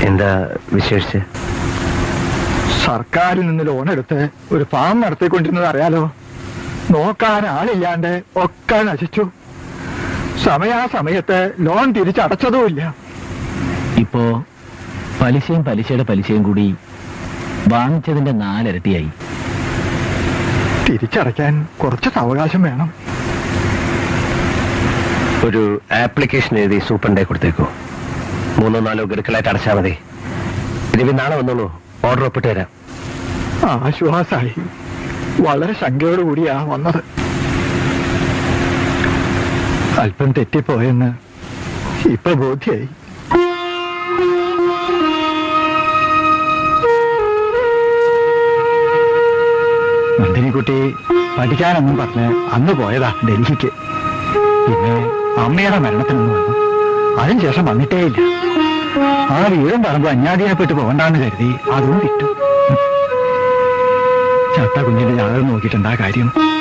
എന്താ വിശേഷിച്ച് സർക്കാരിൽ നിന്ന് ലോൺ എടുത്ത് ഒരു ഫാം നടത്തിക്കൊണ്ടിരുന്നത് അറിയാലോ നോക്കാൻ ആളില്ലാണ്ട് ഒക്കെ നശിച്ചു സമയാസമയത്ത് ലോൺ തിരിച്ചടച്ചതുമില്ല ഇപ്പോ പലിശയും പലിശയുടെ പലിശയും കൂടി വാങ്ങിച്ചതിന്റെ നാലിരട്ടിയായി തിരിച്ചടയ്ക്കാൻ കുറച്ച് സാവകാശം വേണം ഒരു ആപ്ലിക്കേഷൻ എഴുതി സൂപ്പറിന്റെ കൊടുത്തേക്കോ മൂന്നോ നാലോ ഗഡുക്കളായിട്ട് അടച്ചാൽ മതി രവി നാളെ വന്നോളൂ ഓർഡർ ഒപ്പിട്ട് തരാം ആശ്വാസായി വളരെ ശങ്കയോടുകൂടിയാ വന്നത് അല്പം തെറ്റിപ്പോയെന്ന് ഇപ്പൊ ബോധ്യായി നന്ദിനിക്കുട്ടി പഠിക്കാനൊന്നും പറഞ്ഞ് അന്ന് പോയതാ ഡൽഹിക്ക് പിന്നെ അമ്മയുടെ മരണത്തിനൊന്നും വന്നു അതിനുശേഷം വന്നിട്ടേയില്ല ആ വീടും പറമ്പ് അന്യാധീനപ്പെട്ട് പോകണ്ടാന്ന് കരുതി അതും കിട്ടും ചത്ത കുഞ്ഞിന്റെ ജാതകം നോക്കിയിട്ടുണ്ടാ കാര്യം